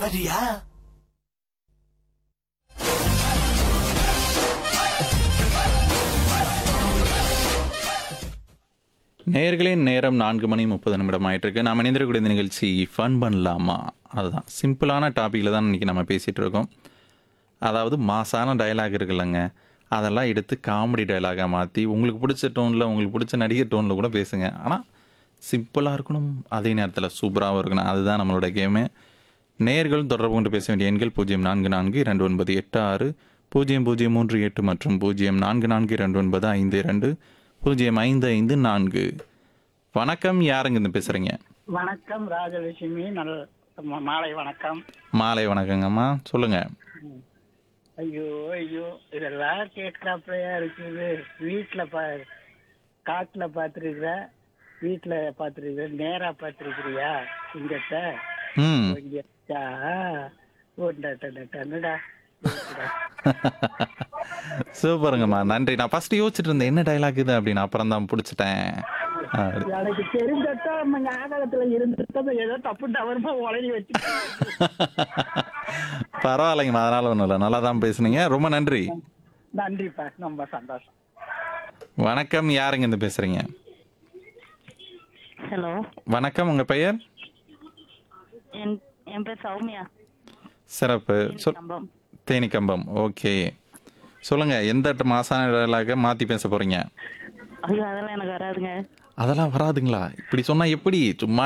வரியா நேயர்களின் நேரம் நான்கு மணி முப்பது நிமிடம் ஆயிட்டிருக்கு நாம் இணைந்திருக்கக்கூடிய இந்த நிகழ்ச்சி ஃபன் பண்ணலாமா அதுதான் சிம்பிளான டாப்பிக்கில் தான் இன்றைக்கி நம்ம பேசிகிட்டு இருக்கோம் அதாவது மாசான டயலாக் இருக்குல்லங்க அதெல்லாம் எடுத்து காமெடி டயலாகாக மாற்றி உங்களுக்கு பிடிச்ச டோனில் உங்களுக்கு பிடிச்ச நடிகர் டோனில் கூட பேசுங்க ஆனால் சிம்பிளாக இருக்கணும் அதே நேரத்தில் சூப்பராகவும் இருக்கணும் அதுதான் நம்மளோட கேமு நேயர்கள் தொடர்பு கொண்டு பேச வேண்டிய எண்கள் பூஜ்ஜியம் நான்கு நான்கு இரண்டு ஒன்பது எட்டு ஆறு பூஜ்ஜியம் பூஜ்ஜியம் மூன்று எட்டு மற்றும் பூஜ்ஜியம் நான்கு நான்கு இரண்டு ஒன்பது ஐந்து இரண்டு பூஜ்ஜியம் ஐந்து ஐந்து நான்கு வணக்கம் யாருங்க இருந்து பேசுகிறீங்க வணக்கம் ராஜலட்சுமி நல் ம- மாலை வணக்கம் மாலை வணக்கங்கம்மா சொல்லுங்கள் ஐயோ ஐயோ இதெல்லாம் கேட்கறாப்பலையா இருக்குது வீட்டுல பா காட்டுல பாத்துருக்குற வீட்டுல பாத்துருக்குற நேரா பாத்துருக்கிறியா இங்கத்த ம் இங்கத்தா ஓண்டா டன்னு டன்னுடா சூப்பருங்கம்மா நன்றி நான் ஃபர்ஸ்ட் யோசிச்சுட்டு இருந்தேன் என்ன டைலாக் இது அப்படின்னு அப்புறம் தான் பிடிச்சிட்டேன் அப்படி. எனக்கு தெரிஞ்சட்டா நம்ம ஞாபகத்துல இருந்துட்டு ஏதோ தப்பு தவறுமா உளறி வச்சு பரவாயில்லைங்கம்மா அதனால ஒன்றும் இல்லை நல்லா தான் பேசுனீங்க ரொம்ப நன்றி நன்றிப்பா ரொம்ப சந்தோஷம் வணக்கம் யாருங்க இருந்து பேசுறீங்க ஹலோ வணக்கம் உங்க பெயர் என் என் பேர் சௌமியா சிறப்பு சொல் கம்பம் தேனிக்கம்பம் ஓகே சொல்லுங்க எந்த மாசான டைலாக மாற்றி பேச போறீங்க ஐயோ அதெல்லாம் எனக்கு வராதுங்க அதெல்லாம் வராதுங்களா இப்படி சொன்னா எப்படி சும்மா